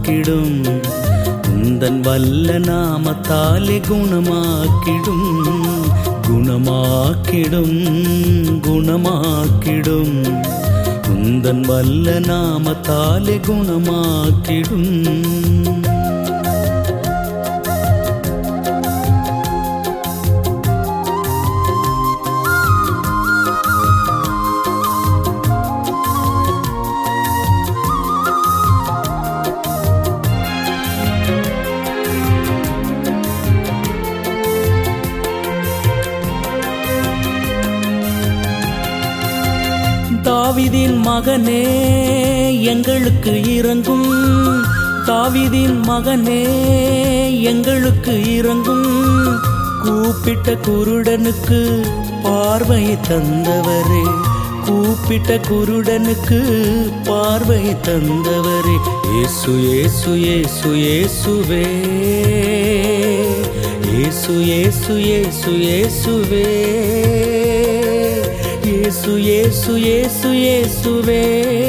குணமாக்கிடும் உந்தன் வல்ல நாமத்தாலே குணமாக்கிடும் குணமாக்கிடும் குணமாக்கிடும் உந்தன் வல்ல நாமத்தாலே குணமாக்கிடும் தாவிதின் மகனே எங்களுக்கு இறங்கும் தாவிதின் மகனே எங்களுக்கு இறங்கும் கூப்பிட்ட குருடனுக்கு பார்வை தந்தவரே கூப்பிட்ட குருடனுக்கு பார்வை தந்தவரே இயேசு இயேசு இயேசு இயேசுவே இயேசு இயேசு இயேசு இயேசுவே இயேசு இயேசு இயேசு இயேசுவே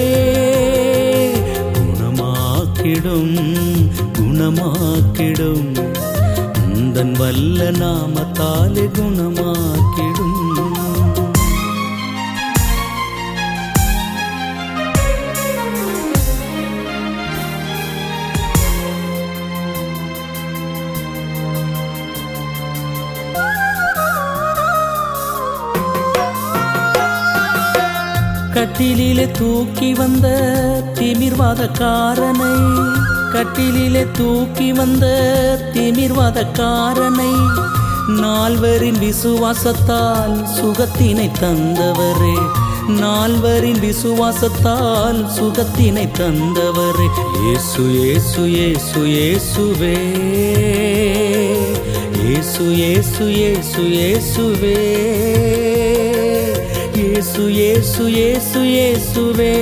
குணமாக்கிடும் குணமாக்கிடும் உந்தன் வல்ல நாமத்தாலே குணமாக்கிடும் கட்டிலிலே தூக்கி வந்த திமிர்வாதக்காரனை கட்டிலிலே தூக்கி வந்த திமிர்வாதக்காரனை நால்வரின் விசுவாசத்தால் சுகத்தினை தந்தவரே நால்வரின் விசுவாசத்தால் சுகத்தினை தந்தவரே இயேசு இயேசு இயேசு இயேசுவே இயேசு இயேசு இயேசு இயேசுவே இயேசு இயேசு இயேசு இயேசுவே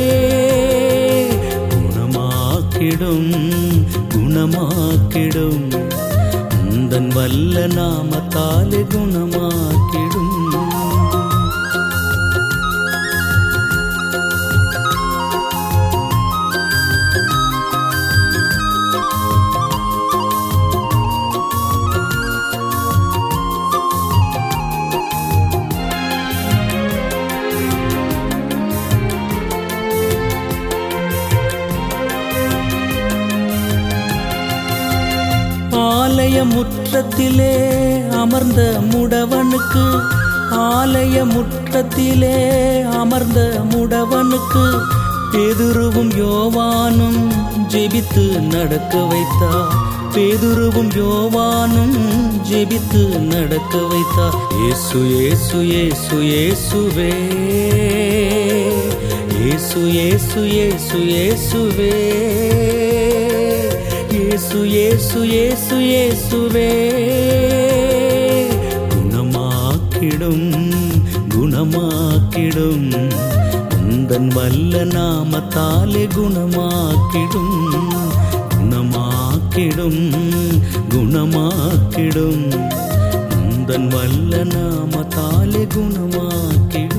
குணமாக்கிடும் குணமாக்கிடும் உந்தன் வல்ல நாமத்தாலே குணமாக்கிடும் ஆலய முற்றத்திலே அமர்ந்த முடவனுக்கு ஆலய முற்றத்திலே அமர்ந்த முடவனுக்கு பேதுருவும் யோவானும் ஜெபித்து நடக்க வைத்தார் பேதுருவும் யோவானும் ஜெபித்து நடக்க வைத்தார் இயேசு இயேசு இயேசு இயேசுவே இயேசு இயேசு இயேசு இயேசுவே இயேசு இயேசு இயேசு இயேசுவே குணமாக்கிடும் குணமாக்கிடும் உந்தன் வல்ல நாமத்தாலே குணமாக்கிடும் குணமாக்கிடும் குணமாக்கிடும் உந்தன் வல்ல நாமத்தாலே குணமாக்கிடும்